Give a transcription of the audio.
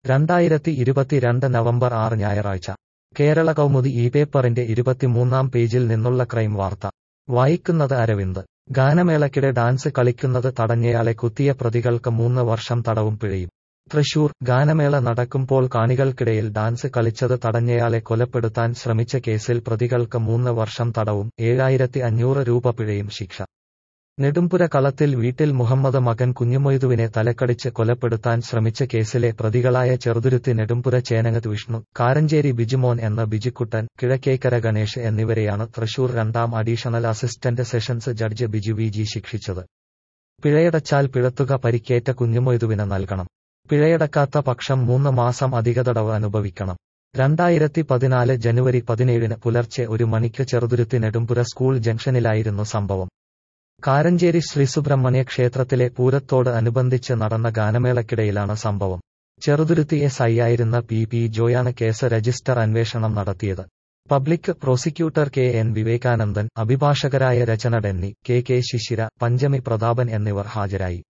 രണ്ടായിരത്തി ഇരുപത്തിരണ്ട് നവംബർ ആറ് ഞായറാഴ്ച കേരള കൗമുദി ഈ പേപ്പറിന്റെ ഇരുപത്തിമൂന്നാം പേജിൽ നിന്നുള്ള ക്രൈം വാർത്ത വായിക്കുന്നത് അരവിന്ദ് ഗാനമേളയ്ക്കിടെ ഡാൻസ് കളിക്കുന്നത് തടഞ്ഞയാളെ കുത്തിയ പ്രതികൾക്ക് മൂന്ന് വർഷം തടവും പിഴയും തൃശൂർ ഗാനമേള നടക്കുമ്പോൾ കാണികൾക്കിടയിൽ ഡാൻസ് കളിച്ചത് തടഞ്ഞയാളെ കൊലപ്പെടുത്താൻ ശ്രമിച്ച കേസിൽ പ്രതികൾക്ക് മൂന്ന് വർഷം തടവും ഏഴായിരത്തി അഞ്ഞൂറ് രൂപ പിഴയും ശിക്ഷ നെടുമ്പുര കളത്തിൽ വീട്ടിൽ മുഹമ്മദ് മകൻ കുഞ്ഞുമൊയ്തുവിനെ തലക്കടിച്ച് കൊലപ്പെടുത്താൻ ശ്രമിച്ച കേസിലെ പ്രതികളായ ചെറുതുരുത്തി നെടുമ്പുര ചേനങ്ങത്ത് വിഷ്ണു കാരഞ്ചേരി ബിജുമോൻ എന്ന ബിജുക്കുട്ടൻ കിഴക്കേക്കര ഗണേഷ് എന്നിവരെയാണ് തൃശൂർ രണ്ടാം additional assistant sessions judge Biju V G ശിക്ഷിച്ചത് പിഴയടച്ചാൽ പിഴത്തുക പരിക്കേറ്റ കുഞ്ഞുമൊയ്തുവിന് നൽകണം പിഴയടക്കാത്ത പക്ഷം മൂന്ന് മാസം അധികതടവ് അനുഭവിക്കണം രണ്ടായിരത്തി പതിനാല് ജനുവരി പതിനേഴിന് പുലർച്ചെ ഒരു മണിക്ക് ചെറുതുരുത്തി നെടുമ്പുര സ്കൂൾ ജംഗ്ഷനിലായിരുന്നു സംഭവം കാരഞ്ചേരി ശ്രീസുബ്രഹ്മണ്യ ക്ഷേത്രത്തിലെ പൂരത്തോട് അനുബന്ധിച്ച് നടന്ന ഗാനമേളയ്ക്കിടയിലാണ് സംഭവം ചെറുതുരുത്തി എസ് ഐ ആയിരുന്ന പി പി ജോയാണ് കേസ് രജിസ്റ്റർ അന്വേഷണം നടത്തിയത് public prosecutor K N Vivekanandan അഭിഭാഷകരായ രചന ഡെന്നി കെ കെ ശിശിര പഞ്ചമി പ്രതാപൻ എന്നിവർ ഹാജരായി